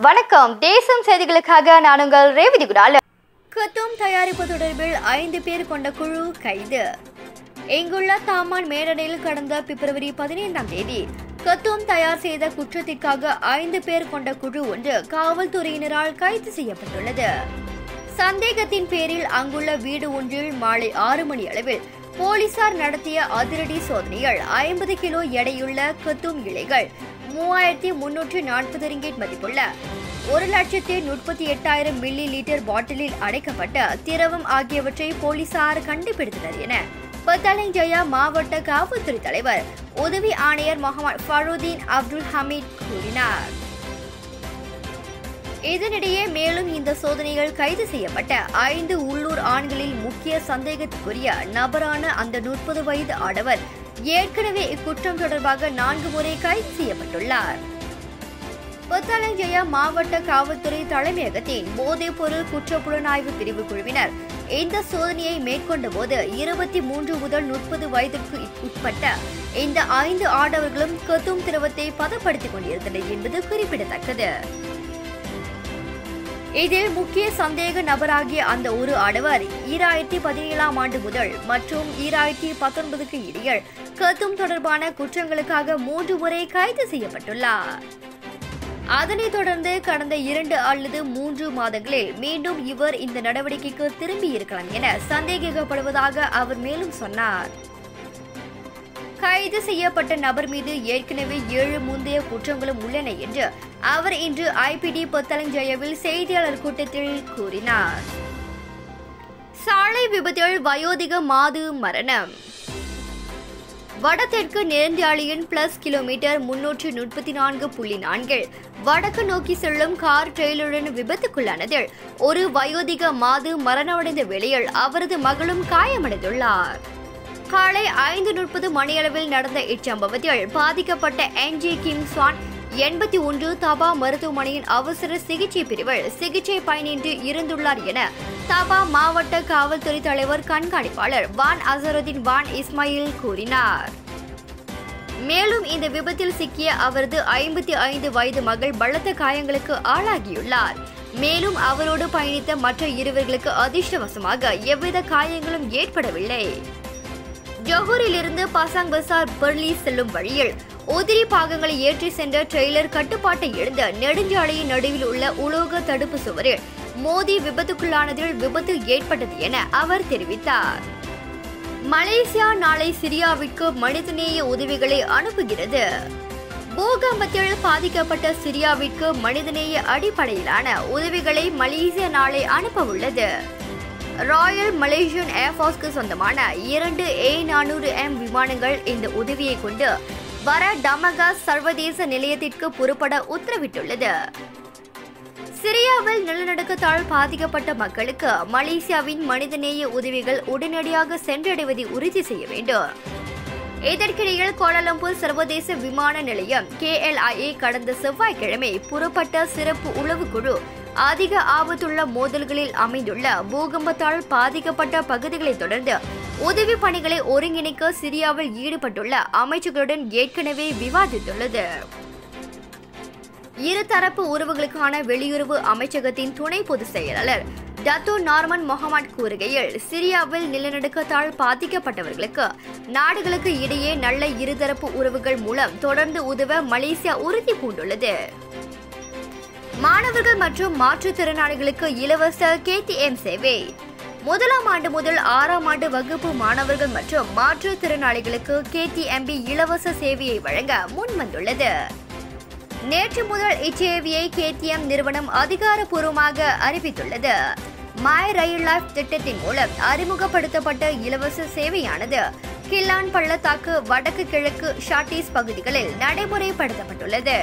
வணக்கம் தேசம் செய்திகளுக்காக நான் உங்கள் ரேவதி குடால் கத்தும் தயாரிப்பு தொடர்பில் ஐந்து பேர் கொண்ட குழு கைது இங்குள்ள தாமான் மேடனில் கடந்த பிப்ரவரி பதினைந்தாம் தேதி கத்தும் தயார் செய்த குற்றத்திற்காக ஐந்து பேர் கொண்ட குழு ஒன்று காவல்துறையினரால் கைது செய்யப்பட்டுள்ளது சந்தேகத்தின் பேரில் அங்குள்ள வீடு ஒன்றில் மாலை ஆறு மணி அளவில் போலீசார் நடத்திய அதிரடி சோதனைகள் ஐம்பது கிலோ எடையுள்ள கத்தும் இலைகள் மூவாயிரத்தி முன்னூற்று நாற்பது ரிங்கெட் மதிப்புள்ள ஒரு லட்சத்தி முப்பத்தி எட்டாயிரம் மில்லி லிட்டர் பாட்டிலில் அடைக்கப்பட்ட திரவம் ஆகியவற்றை போலீசார் கண்டுபிடித்தனர் என பத்தாலை ஜெயா மாவட்ட காவல்துறை தலைவர் உதவி ஆணையர் முகமது ஃபருதீன் அப்துல் ஹமீத் கூறினார் இதனிடையே மேலும் இந்த சோதனைகள் கைது செய்யப்பட்ட ஐந்து உள்ளூர் ஆண்களில் முக்கிய சந்தேகத்துக்குரிய நபரான அந்த முப்பது வயது ஆடவர் ஏற்கனவே இக்குற்றம் தொடர்பாக நான்கு முறை கைது செய்யப்பட்டுள்ளார் புத்தளஞ்செயா மாவட்ட காவல்துறை தலைமையகத்தின் போதைப் பொருள் குற்ற புலனாய்வு பிரிவு குழுவினர் இந்த சோதனையை மேற்கொண்ட போது இருபத்தி மூன்று முதல் முப்பது வயதிற்கு உட்பட்ட இந்த ஐந்து ஆடவர்களும் கத்தும் திரவத்தை பதப்படுத்திக் கொண்டிருந்தனர் என்பது குறிப்பிடத்தக்கது இதில் முக்கிய சந்தேக நபராகிய அந்த ஒரு ஆடவர் ஈராயிரத்தி பதினேழாம் ஆண்டு முதல் மற்றும் ஈராயிரத்தி பத்தொன்பதுக்கு இடையில் கத்தும் தொடர்பான குற்றங்களுக்காக மூன்று முறை கைது செய்யப்பட்டுள்ளார் அதனைத் தொடர்ந்து கடந்த இரண்டு அல்லது மூன்று மாதங்களில் மீண்டும் இவர் இந்த நடவடிக்கைக்கு திரும்பி இருக்கலாம் என சந்தேகிக்கப்படுவதாக அவர் மேலும் சொன்னார் கைது செய்யப்பட்ட நபர் மீது ஏற்கனவே ஏழு முந்தைய குற்றங்களும் உள்ளன என்று அவர் இன்று ஐபிடி பொத்தலஞ்சயவில் செய்தியாளர் கூட்டத்தில் கூறினார் சாலை விபத்தில் வயோதிக மாது மரணம் வடதெற்கு நெடுஞ்சாலையின் பிளஸ் கிலோமீட்டர் முன்னூற்று முப்பத்தி நான்கு புள்ளி நான்கில் வடக்கு நோக்கி செல்லும் கார் ட்ரெயிலுடன் விபத்துக்குள்ளானதில் ஒரு வயோதிக மாது மரணமடைந்த வேளையில் அவரது மகளும் காயமடைந்துள்ளார் காலை ஐந்து முப்பது மணியளவில் நடந்த இச்சம்பவத்தில் பாதிக்கப்பட்ட என்ஜி கிம் ஸ்வான் எண்பத்தி ஒன்று தபா மருத்துவமனையின் அவசர சிகிச்சை பிரிவில் சிகிச்சை பயனின்றி இருந்துள்ளார் என தபா மாவட்ட காவல்துறை தலைவர் கண்காணிப்பாளர் வான் அசருதீன் வான் இஸ்மாயில் கூறினார் மேலும் இந்த விபத்தில் சிக்கிய அவரது ஐம்பத்தி ஐந்து வயது மகள் பலத்த காயங்களுக்கு ஆளாகியுள்ளார் மேலும் அவரோடு பயணித்த மற்ற இருவர்களுக்கு அதிர்ஷ்டவசமாக எவ்வித காயங்களும் ஏற்படவில்லை ஜொஹூரிலிருந்து பசாங் பசார் பெர்லி செல்லும் வழியில் உதிரி பாகங்களை ஏற்றி சென்ற ட்ரெய்லர் கட்டுப்பாட்டை இழந்த நெடுஞ்சாலையின் நடுவில் உள்ள உலோக தடுப்பு சுவரில் மோதி விபத்துக்குள்ளானதில் விபத்து ஏற்பட்டது என அவர் தெரிவித்தார் மலேசியா நாளை சிரியாவிற்கு மனிதநேய உதவிகளை அனுப்புகிறது பூகம்பத்தில் பாதிக்கப்பட்ட சிரியாவிற்கு மனிதநேய அடிப்படையிலான உதவிகளை மலேசியா நாளை அனுப்ப உள்ளது ராயல் மலேசியன் ஏர்ஃபோர்ஸ்க்கு சொந்தமான இரண்டு ஏ நானூறு எம் விமானங்கள் இந்த உதவியை கொண்டு வர டமகா சர்வதேச நிலையத்திற்கு புறப்பட உத்தரவிட்டுள்ளது சிரியாவில் நிலநடுக்கத்தால் பாதிக்கப்பட்ட மக்களுக்கு மலேசியாவின் மனிதநேய உதவிகள் உடனடியாக சென்றடைவதை உறுதி செய்ய வேண்டும் இதற்கிடையில் கோலாலம்பூர் சர்வதேச விமான நிலையம் கேஎல்ஐஏ கடந்த செவ்வாய்க்கிழமை புறப்பட்ட சிறப்பு உளவுக்குழு அதிக ஆபத்துள்ள மோதல்களில் அமைந்துள்ள பூகம்பத்தால் பாதிக்கப்பட்ட பகுதிகளை தொடர்ந்து உதவி பணிகளை ஒருங்கிணைக்க சிரியாவில் ஈடுபட்டுள்ள அமைச்சர்களுடன் ஏற்கனவே விவாதித்துள்ளது இருதரப்பு உறவுகளுக்கான வெளியுறவு அமைச்சகத்தின் துணை பொதுச் செயலாளர் டத்தோ நார்மன் முகமது கூறுகையில் சிரியாவில் நிலநடுக்கத்தால் பாதிக்கப்பட்டவர்களுக்கு நாடுகளுக்கு இடையே நல்ல இருதரப்பு உறவுகள் மூலம் தொடர்ந்து உதவ மலேசியா உறுதி பூண்டுள்ளது மாணவர்கள் மற்றும் மாற்றுத்திறனாளிகளுக்கு இலவச கேடிஎம் சேவை முதலாம் ஆண்டு முதல் ஆறாம் ஆண்டு வகுப்பு மாணவர்கள் மற்றும் மாற்றுத்திறனாளிகளுக்கு கேடிஎம்பி இலவச சேவையை வழங்க முன்வந்துள்ளது நேற்று முதல் இச்சேவையை கேடிஎம் நிறுவனம் அதிகாரப்பூர்வமாக அறிவித்துள்ளது மை ரயில் லைஃப் திட்டத்தின் மூலம் அறிமுகப்படுத்தப்பட்ட இலவச சேவையானது கில்லான் பள்ளத்தாக்கு வடக்கு கிழக்கு ஷாட்டீஸ் பகுதிகளில் நடைமுறைப்படுத்தப்பட்டுள்ளது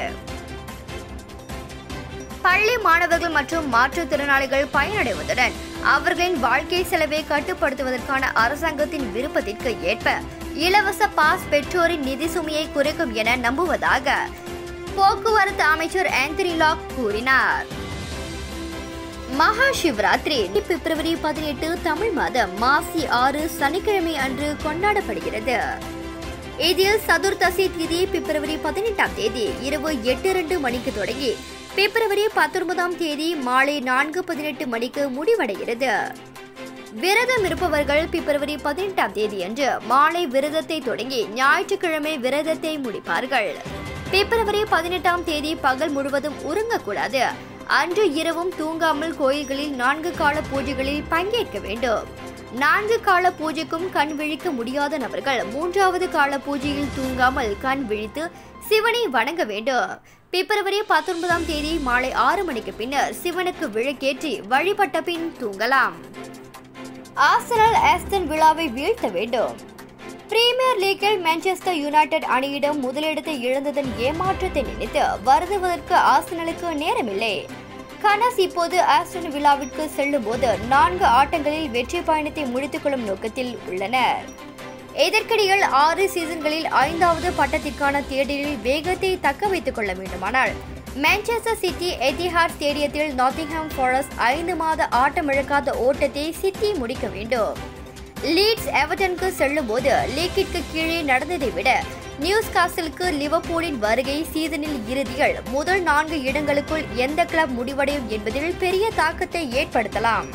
பள்ளி மாணவர்கள் மற்றும் மாற்றுத்திறனாளிகள் பயனடைவதுடன் அவர்களின் வாழ்க்கை செலவை கட்டுப்படுத்துவதற்கான அரசாங்கத்தின் விருப்பத்திற்கு ஏற்ப இலவச பாஸ் பெற்றோரின் நிதி சுமையை குறைக்கும் என நம்புவதாக போக்குவரத்து அமைச்சர் ஆந்தனி லாக் கூறினார் மகா சிவராத்திரி பிப்ரவரி பதினெட்டு தமிழ் மாதம் மாசி ஆறு சனிக்கிழமை அன்று கொண்டாடப்படுகிறது இதில் சதுர்தசி திதி பிப்ரவரி பதினெட்டாம் தேதி இரவு எட்டு இரண்டு மணிக்கு தொடங்கி பிப்ரவரி பத்தொன்பதாம் தேதி மாலை நான்கு பதினெட்டு மணிக்கு முடிவடைகிறது விரதம் இருப்பவர்கள் பிப்ரவரி பதினெட்டாம் தேதி அன்று மாலை விரதத்தை தொடங்கி ஞாயிற்றுக்கிழமை விரதத்தை முடிப்பார்கள் பிப்ரவரி பதினெட்டாம் தேதி பகல் முழுவதும் உறங்கக்கூடாது அன்று இரவும் தூங்காமல் கோயில்களில் நான்கு கால பூஜைகளில் பங்கேற்க வேண்டும் நான்கு கால பூஜைக்கும் கண் விழிக்க முடியாத நபர்கள் மூன்றாவது கால பூஜையில் தூங்காமல் கண் விழித்து சிவனை வணங்க வேண்டும் பிப்ரவரி பத்தொன்பதாம் தேதி மாலை ஆறு மணிக்கு பின்னர் சிவனுக்கு விளக்கேற்றி வழிபட்ட பின் தூங்கலாம் ஆசனல் ஆஸ்டன் விழாவை வீழ்த்த வேண்டும் பிரீமியர் லீக்கில் மான்செஸ்டர் யுனைடெட் அணியிடம் முதலிடத்தை இழந்ததன் ஏமாற்றத்தை நினைத்து வருந்துவதற்கு ஆசனலுக்கு நேரமில்லை கனஸ் இப்போது ஆஸ்டன் விழாவிற்கு செல்லும் போது நான்கு ஆட்டங்களில் வெற்றி பயணத்தை முடித்துக் கொள்ளும் நோக்கத்தில் உள்ளனர் இதற்கிடையில் ஆறு சீசன்களில் ஐந்தாவது பட்டத்திற்கான தேடலில் வேகத்தை தக்க வைத்துக் கொள்ள வேண்டுமானால் மான்செஸ்டர் சிட்டி எத்திஹாட் ஸ்டேடியத்தில் நாட்டிங்ஹாம் ஃபாரஸ்ட் ஐந்து மாத ஆட்டமிழக்காத ஓட்டத்தை சிட்டி முடிக்க வேண்டும் லீட்ஸ் எவர்டனுக்கு செல்லும் போது லீக்கிற்கு கீழே நடந்ததை விட நியூஸ் காசலுக்கு லிவர்பூலின் வருகை சீசனில் இறுதியில் முதல் நான்கு இடங்களுக்குள் எந்த கிளப் முடிவடையும் என்பதில் பெரிய தாக்கத்தை ஏற்படுத்தலாம்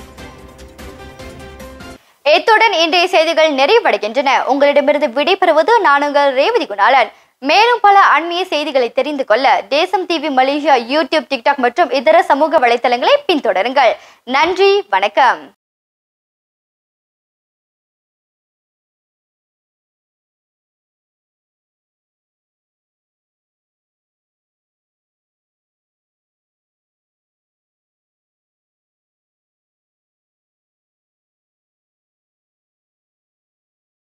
இத்துடன் இன்றைய செய்திகள் நிறைவடைகின்றன உங்களிடமிருந்து விடைபெறுவது நான் உங்கள் ரேவதி குணாளன் மேலும் பல அண்மைய செய்திகளை தெரிந்து கொள்ள தேசம் டிவி மலேசியா யூடியூப் டிக்டாக் மற்றும் இதர சமூக வலைத்தளங்களை பின்தொடருங்கள் நன்றி வணக்கம்